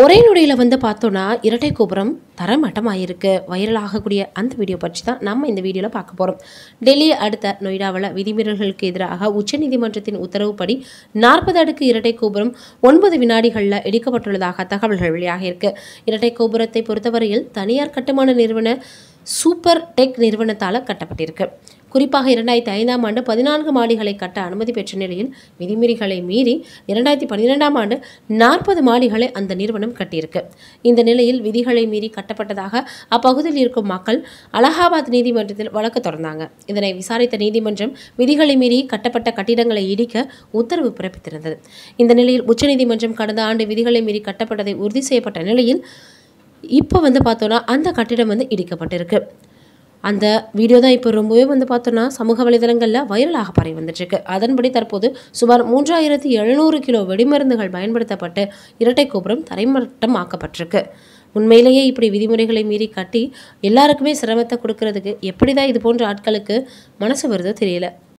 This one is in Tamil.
ஒரே நொடியில் வந்து பார்த்தோன்னா இரட்டை கோபுரம் தரமட்டமாயிருக்கு வைரல் ஆகக்கூடிய அந்த வீடியோ பற்றி தான் நம்ம இந்த வீடியோவில் பார்க்க போகிறோம் டெல்லி அடுத்த நொய்டாவில் விதிமீறல்களுக்கு எதிராக உச்சநீதிமன்றத்தின் உத்தரவுப்படி நாற்பது அடுக்கு இரட்டை கோபுரம் ஒன்பது வினாடிகளில் இடிக்கப்பட்டுள்ளதாக தகவல்கள் வெளியாகியிருக்கு இரட்டை கோபுரத்தை பொறுத்தவரையில் தனியார் கட்டுமான நிறுவன சூப்பர் டெக் நிறுவனத்தால் கட்டப்பட்டிருக்கு குறிப்பாக இரண்டாயிரத்தி ஐந்தாம் ஆண்டு பதினான்கு மாடிகளை கட்ட அனுமதி பெற்ற நிலையில் விதிமுறைகளை மீறி இரண்டாயிரத்தி பன்னிரெண்டாம் ஆண்டு நாற்பது மாடிகளை அந்த நிறுவனம் கட்டியிருக்கு இந்த நிலையில் விதிகளை மீறி கட்டப்பட்டதாக அப்பகுதியில் இருக்கும் மக்கள் அலகாபாத் நீதிமன்றத்தில் வழக்கு தொடர்ந்தாங்க இதனை விசாரித்த நீதிமன்றம் விதிகளை மீறி கட்டப்பட்ட கட்டிடங்களை இடிக்க உத்தரவு பிறப்பித்திருந்தது இந்த நிலையில் உச்சநீதிமன்றம் கடந்த ஆண்டு விதிகளை மீறி கட்டப்பட்டதை உறுதி செய்யப்பட்ட நிலையில் இப்போ வந்து பார்த்தோன்னா அந்த கட்டிடம் வந்து இடிக்கப்பட்டிருக்கு அந்த வீடியோ தான் இப்போ ரொம்பவே வந்து பார்த்தோன்னா சமூக வலைதளங்களில் வைரலாக பரவி வந்துட்டுருக்கு அதன்படி தற்போது சுமார் மூன்றாயிரத்தி எழுநூறு கிலோ வெடிமருந்துகள் பயன்படுத்தப்பட்டு இரட்டை கோபுரம் தரைமட்டம் ஆக்கப்பட்டிருக்கு உண்மையிலேயே இப்படி விதிமுறைகளை மீறி கட்டி எல்லாருக்குமே சிரமத்தை கொடுக்கறதுக்கு எப்படி தான் இது போன்ற ஆட்களுக்கு மனசு வருதோ தெரியல